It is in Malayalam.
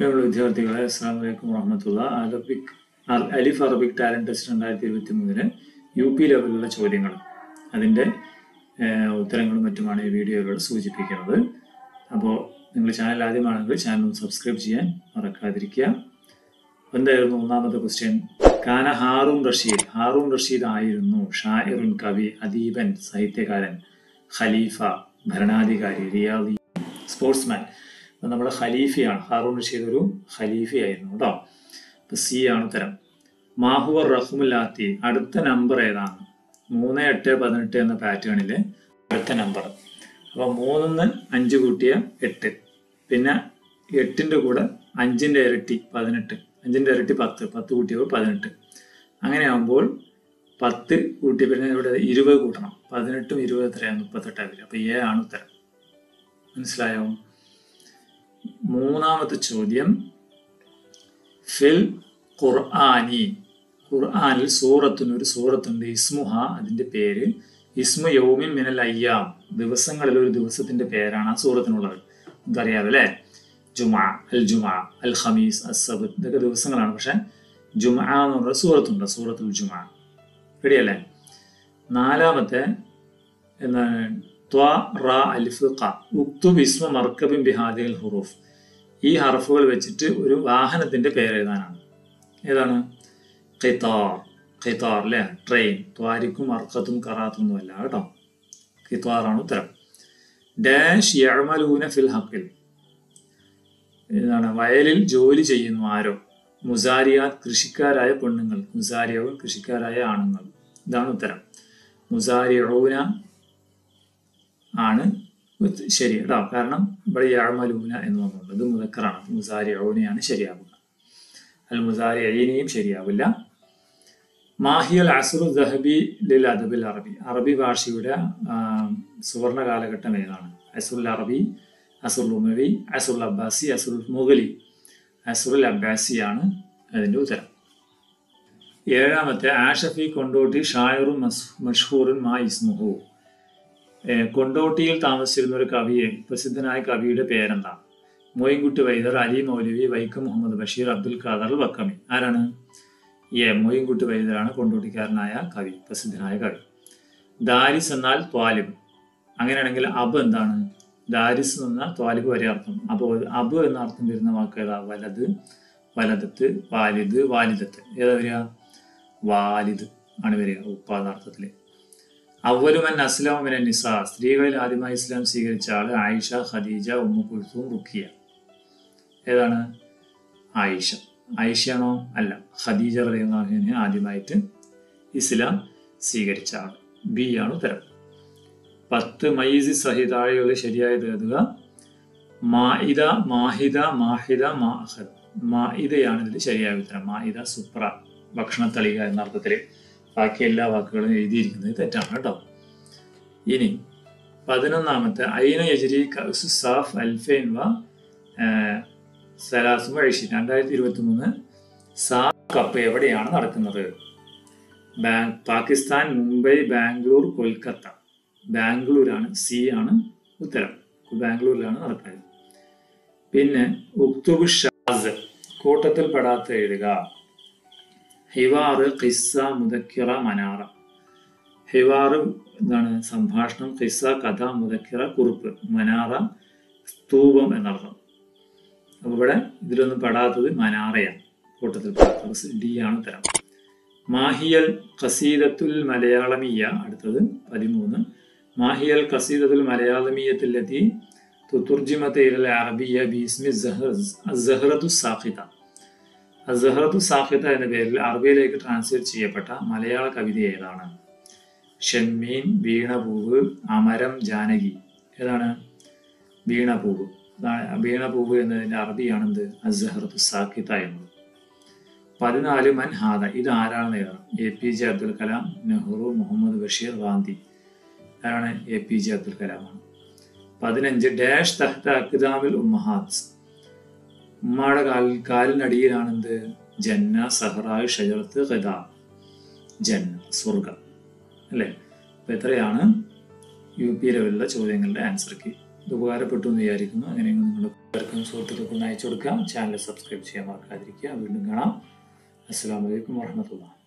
പ്രിയമുള്ള വിദ്യാർത്ഥികളെ അസ്സാം വലൈക്കും വറഹമത്തുള്ള അറബിക് അൽ- അലിഫ് അറബിക് ടാലന്റ് ടെസ്റ്റ് രണ്ടായിരത്തി ഇരുപത്തി മൂന്നിന് യു പി ലെവലിലുള്ള ചോദ്യങ്ങൾ അതിൻ്റെ ഏഹ്, ഉത്തരങ്ങളും മറ്റുമാണ് ഈ വീഡിയോയിലൂടെ സൂചിപ്പിക്കുന്നത് അപ്പോൾ നിങ്ങൾ ചാനൽ ആദ്യമാണെങ്കിൽ ചാനൽ ഒന്ന് സബ്സ്ക്രൈബ് ചെയ്യാൻ മറക്കാതിരിക്കുക എന്തായിരുന്നു ഒന്നാമത്തെ ക്വസ്റ്റ്യൻ കാന ഹാറൂൺ റഷീദ് ഹാറൂൺ റഷീദ് ആയിരുന്നു ഷായിറുൻ കവി അദീബൻ സാഹിത്യകാരൻ ഖലീഫ ഭരണാധികാരി റിയാദി സ്പോർട്സ്മാൻ അപ്പം നമ്മുടെ ഖലീഫയാണ് ഹാറൂൺ റഷീദ് ഒരു ഖലീഫയായിരുന്നു കേട്ടോ അപ്പം സി ആണ് ഉത്തരം മാഹുവർ റഹ്മുല്ലാത്തി അടുത്ത നമ്പർ ഏതാണ് മൂന്ന് എട്ട് പതിനെട്ട് എന്ന പാറ്റേണിലെ അടുത്ത നമ്പർ അപ്പോൾ മൂന്നിന്ന് അഞ്ച് കൂട്ടിയ എട്ട് പിന്നെ എട്ടിൻ്റെ കൂടെ അഞ്ചിൻ്റെ ഇരട്ടി പതിനെട്ട് അഞ്ചിൻ്റെ ഇരട്ടി പത്ത് പത്ത് കൂട്ടിയപ്പോൾ പതിനെട്ട് അങ്ങനെയാകുമ്പോൾ പത്ത് കൂട്ടി പിന്നെ ഇവിടെ ഇരുപത് കൂട്ടണം പതിനെട്ടും ഇരുപത് എത്രയാണ് മുപ്പത്തെട്ടാണ് വരിക അപ്പോൾ എ ആണ് ഉത്തരം മനസ്സിലായോ മൂന്നാമത്തെ ചോദ്യം ഫിൽ ഖുർആാനി ഖുർആാനിൽ സൂറത്തിന് ഒരു സൂറത്തുണ്ട് ഇസ്മുഹ അതിന്റെ പേര് ഇസ്മു യൗമിൻ മിനൽ അയ്യാം ദിവസങ്ങളിൽ ഒരു ദിവസത്തിന്റെ പേരാണ് ആ സൂറത്തിനുള്ളത് നമുക്കറിയാം അല്ലേ ജുമാ അൽ ജുമാ അൽ ഖമീസ് അസബ് ഇതൊക്കെ ദിവസങ്ങളാണ് പക്ഷെ ജുമാ എന്ന് പറഞ്ഞ സൂറത്തുണ്ട് സൂറത്തുൽ ജുമാ റെഡിയല്ലേ നാലാമത്തെ എന്താണ് ത്വ റ അലിഫ് ഖ ഉക്തുബ് ഇസ്മ മർക്കബിൻ ബിഹാദിൽ ഹുറൂഫ് ഈ ഹർഫുകൾ വെച്ചിട്ട് ഒരു വാഹനത്തിന്റെ പേര് എഴുതാനാണ് ഏതാണ് ഖിത്താർ ഖിത്താർ അല്ലേ ട്രെയിൻ ത്വാരിക്കും അർക്കത്തും കറാത്തും ഒന്നുമല്ല കേട്ടോ ഖിത്താറാണ് ഉത്തരം ഡാഷ് യഅമലൂന ഫിൽ ഹക്കിൽ എന്താണ് വയലിൽ ജോലി ചെയ്യുന്നു ആരോ മുസാരിയാത്ത് കൃഷിക്കാരായ പെണ്ണുങ്ങൾ മുസാരിയവും കൃഷിക്കാരായ ആണുങ്ങൾ ഇതാണ് ഉത്തരം മുസാരിഊന ആണ് ഉത്ത- ശരി കേട്ടോ കാരണം ഇവിടെ യാഴ്മലൂന എന്ന് വന്നുണ്ട് ഇത് മുതക്കറാണ് മുസാരിഊനയാണ് ശരിയാവുക അൽ മുസാരിയീനയും ശരിയാവില്ല മാഹിയൽ അസുറു ദഹബി ലിൽ അദബിൽ അറബി അറബി ഭാഷയുടെ ആ, സുവർണ കാലഘട്ടം ഏതാണ് അസുൽ അറബി അസുൽ ഉമവി അസുൽ അബ്ബാസി അസുൽ മുഗലി അസുൽ അബ്ബാസിയാണ് അതിൻ്റെ ഉത്തരം ഏഴാമത്തെ ആഷഫി കൊണ്ടോട്ടി ഷായറും മഷ്ഹൂറുൻ മാ ഇസ്മുഹു ഏ, കൊണ്ടോട്ടിയിൽ താമസിച്ചിരുന്ന ഒരു കവിയെ പ്രസിദ്ധനായ കവിയുടെ പേരെന്താ മോയിൻകുട്ടി വൈദർ അലി മൗലവി വൈക്കം മുഹമ്മദ് ബഷീർ അബ്ദുൽ ഖാദർ വക്കമി ആരാണ് എ മോയിൻകുട്ടി വൈദറാണ് കൊണ്ടോട്ടിക്കാരനായ കവി പ്രസിദ്ധനായ കവി ദാരിസ് എന്നാൽ ത്വാലിബ് അങ്ങനെയാണെങ്കിൽ അബ് എന്താണ് ദാരിസ് എന്ന ത്വാലിബ് വരെ അർത്ഥം അപ്പോൾ അബ് എന്ന അർത്ഥം വരുന്ന വാക്ക് ഏതാ വലത് വലതത്ത് വാലിദ് വാലിദത്ത് ഏതാ വരിക വാലിദ് ആണ് വരിക ഉപ്പ എന്ന അർത്ഥത്തില് അവലുമൻ അസ്ലാമിനെ നിസ സ്ത്രീകളിൽ ആദ്യമായി ഇസ്ലാം സ്വീകരിച്ച ആള് Aisha Khadija Umm Kulsum Ruqayya ഏതാണ് ആയിഷ ആയിഷയാണോ അല്ല ഖദീജ റളിയല്ലാഹുവിനെ ആദ്യമായിട്ട് ഇസ്ലാം സ്വീകരിച്ച ആൾ ബി ആണ് ഉത്തരം പത്ത് മൈസി സഹിതാഴികൾ ശരിയായത് എഴുതുക മാഇദ മാഹിദ മാഹിദ മാഹദ് മാഇദയാണ് ഇതിൽ ശരിയായ ഉത്തരം മാഇദ സുപ്ര ഭക്ഷണത്തളിക എന്ന അർത്ഥത്തിൽ ബാക്കി എല്ലാ വാക്കുകളും എഴുതിയിരിക്കുന്നത് തെറ്റാണ് കേട്ടോ ഇനി പതിനൊന്നാമത്തെ ഐന യജരി കൗസു സാഫ് അൽഫൈൻ വ സലാസും വഴിഷി രണ്ടായിരത്തി ഇരുപത്തി മൂന്ന് സാഫ് കപ്പ് എവിടെയാണ് നടക്കുന്നത് ബാങ്ക് പാകിസ്ഥാൻ മുംബൈ ബാംഗ്ലൂർ കൊൽക്കത്ത ബാംഗ്ലൂരാണ് സി ആണ് ഉത്തരം ബാംഗ്ലൂരിലാണ് നടക്കുന്നത് പിന്നെ ഉക്തുബ് ഷാസ് കൂട്ടത്തിൽ പെടാത്ത എഴുതുക ഹിവാറ് ഖിസ്സ മുദക്കിറ മനാറ ഹിവാറ് എന്താണ് സംഭാഷണം ഖിസ്സ കഥ മുദക്കിറ കുറിപ്പ് മനാറ സ്തൂപം എന്നർത്ഥം അപ്പൊ ഇവിടെ ഇതിലൊന്നും പെടാത്തത് മനാറയാണ് കൂട്ടത്തിൽ പെടാത്തത് ഡി ആണ് ഉത്തരം മാഹിയൽ ഖസീദത്തുൽ മലയാളമീയ അടുത്തത് പതിമൂന്ന് മാഹിയൽ ഖസീദത്തുൽ മലയാളമീയത്തിലെത്തി തുത്തുർജിമത്തെ ഇലൽ അറബിയ ബീസ്മി സഹ്റത്തു സാഖിത അസഹറത്തു സാഹിത എന്ന പേരിൽ അറബിയിലേക്ക് ട്രാൻസ്ലേറ്റ് ചെയ്യപ്പെട്ട മലയാള കവിത ഏതാണ് ഷെമ്മീൻ വീണപൂവ് അമരം ജാനകി ഏതാണ് വീണപൂവ് അതാണ് വീണപൂവ് എന്നതിന്റെ അറബിയാണെന്ത് അസഹറത്തു സാഖിത എന്നത് പതിനാല് മൻ ഹാദ ഇത് ആരാണെന്ന് എഴുതണം A P J Abdul Kalam Nehru Muhammad Basheer Gandhi ആരാണ് എ പി ജെ അബ്ദുൽ കലാമാണ് പതിനഞ്ച് ഡാഷ് തഹ്ത അക്ദാമിൽ ഉമ്മഹാത്ത് ഉമ്മയുടെ കാൽ കാലിനടിയിലാണ് എന്ത് ജന്ന സഹറായ് ഷജറത്ത് ഖദ ജന്ന സ്വർഗം അല്ലേ അപ്പൊ എത്രയാണ് യു പി ലെവലിലെ ചോദ്യങ്ങളുടെ ആൻസർ കീ ഇത് ഉപകാരപ്പെട്ടു എന്ന് വിചാരിക്കുന്നു അങ്ങനെയെങ്കിൽ നിങ്ങൾ പേർക്കും സുഹൃത്തുക്കൾക്കും ഒന്ന് അയച്ചു കൊടുക്കുക ചാനൽ സബ്സ്ക്രൈബ് ചെയ്യാൻ മറക്കാതിരിക്കുക വീണ്ടും കാണാം അസ്സാം വലൈക്കും വാഹമത്തുള്ള